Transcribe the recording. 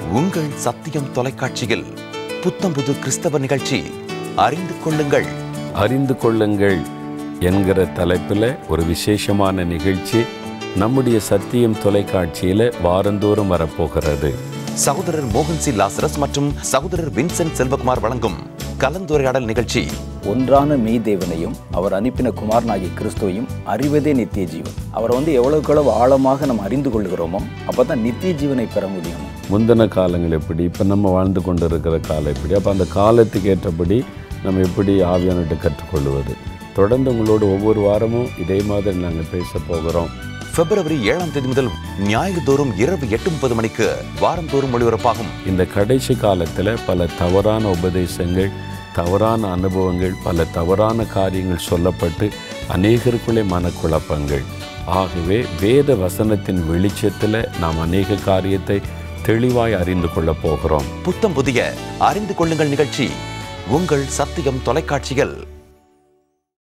உங்கள் சத்தியம் தொலைக்காட்சியில் புத்தம்புது கிறிஸ்தவ நிகழ்ச்சி அறிந்து கொள்ளுங்கள் அறிந்து கொள்ளுங்கள் என்கிற தலைப்பில் ஒரு விசேஷமான நிகழ்ச்சி நம்முடைய சத்தியம் தொலைக்காட்சியில் வாரந்தோறும் வரப்போகிறது சகோதரர் மோகன் சி லாசரஸ் மற்றும் சகோதரர் வின்சென்ட் செல்வகுமார் வழங்கும் கலந்துரையாடல் நிகழ்ச்சி ஒன்றான மெய்தேவனையும் அவர் அனுப்பின குமாரனாகிய கிறிஸ்துவையும் அறிவதே நித்திய ஜீவன் அவரை வந்து எவ்வளவுக்கு எவ்வளவு ஆழமாக நம்ம அறிந்து கொள்கிறோமோ அப்போ தான் நித்திய ஜீவனை பெற முடியும் முந்தின காலங்கள் எப்படி இப்போ நம்ம வாழ்ந்து கொண்டு இருக்கிற காலம் எப்படி அப்போ அந்த காலத்துக்கு ஏற்றபடி நம்ம எப்படி ஆவியானத்தை கற்றுக்கொள்வது தொடர்ந்து உங்களோடு ஒவ்வொரு வாரமும் இதே மாதிரி நாங்கள் பேச போகிறோம் பிப்ரவரி ஏழாம் தேதி முதல் ஞாயிறு தோறும் இரவு எட்டு முப்பது மணிக்கு வாரந்தோறும் ஒளிபரப்பாகும் இந்த கடைசி காலத்தில் பல தவறான உபதேசங்கள் தவறான அனுபவங்கள் பல தவறான காரியங்கள் சொல்லப்பட்டு அநேகருக்குள்ளே மனக்குழப்பங்கள் ஆகவே வேத வசனத்தின் வெளிச்சத்தில் நாம் அநேக காரியத்தை தெளிவாய் அறிந்து கொள்ளப் போகிறோம் புத்தம் புதிய அறிந்து கொள்ளுங்கள் நிகழ்ச்சி உங்கள் சத்தியம் தொலைக்காட்சியில்